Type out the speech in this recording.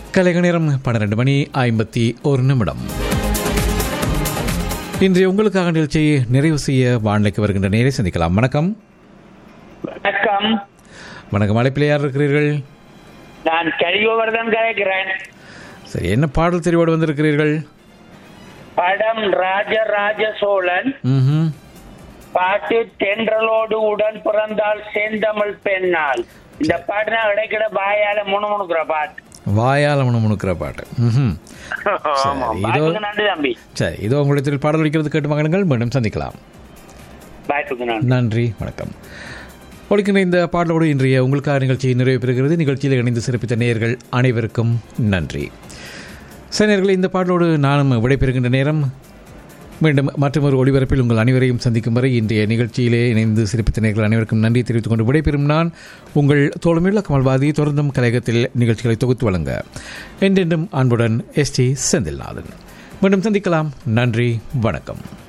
கலைக நேரம் பன்னிரண்டு மணி ஐம்பத்தி ஒரு நிமிடம் இன்றைய உங்களுக்காக நிகழ்ச்சியை நிறைவு செய்ய வானிலைக்கு வருகின்ற நேரை சந்திக்கலாம் வணக்கம் வணக்கம் வணக்கம் அழைப்பில் யார் இருக்கிறீர்கள் நான் கலியோவர்தன் கலைக்கிறேன் சரி என்ன பாடல் தெரிவோடு வந்திருக்கிறீர்கள் படம் ராஜராஜ சோழன் ம்ஹும். பாட்டு தென்றலோடு உடன் பிறந்தால் செந்தமிழ் பெண்ணால் இந்த பாட்டு நான் இடைக்கிட பாயால முணுமுணுக்கிற பாட்டு வாயால் முணுமுணுக்கிற பாட்டு ம்ஹும். ஆமா இதோ- பாட்டுக்கு நன்றி தம்பி சரி இதோ உங்களிடத்தில் பாடல் ஒலிக்கிறது கேட்டு மகனுங்கள் மீண்டும் சந்திக்கலாம் பாட்டுக்கு நன்றி நன்றி வணக்கம் ஒழிக்கின்ற இந்த பாடலோடு இன்றைய உங்களுக்காக நிகழ்ச்சி நிறைவு பெறுகிறது நிகழ்ச்சியில் இணைந்து சிறப்பித்த நேயர்கள் அனைவருக்கும் நன்றி சரி நேயர்களே இந்த பாடலோடு நானும் விடைபெறுகின்ற நேரம் மீண்டும் மற்றொரு ஒளிபரப்பில் உங்கள் அனைவரையும் சந்திக்கும் வரை இன்றைய நிகழ்ச்சியிலே இணைந்து சிறப்பித்த நேயர்கள் அனைவருக்கும் நன்றி தெரிவித்துக் கொண்டு விடைபெறும் நான் உங்கள் தோழமையுள்ள கமல்வாதி தொடர்ந்தும் கலையகத்தில் நிகழ்ச்சிகளை தொகுத்து வழங்க என்றென்றும் அன்புடன் எஸ் டி செந்தில்நாதன் மீண்டும் சந்திக்கலாம் நன்றி வணக்கம்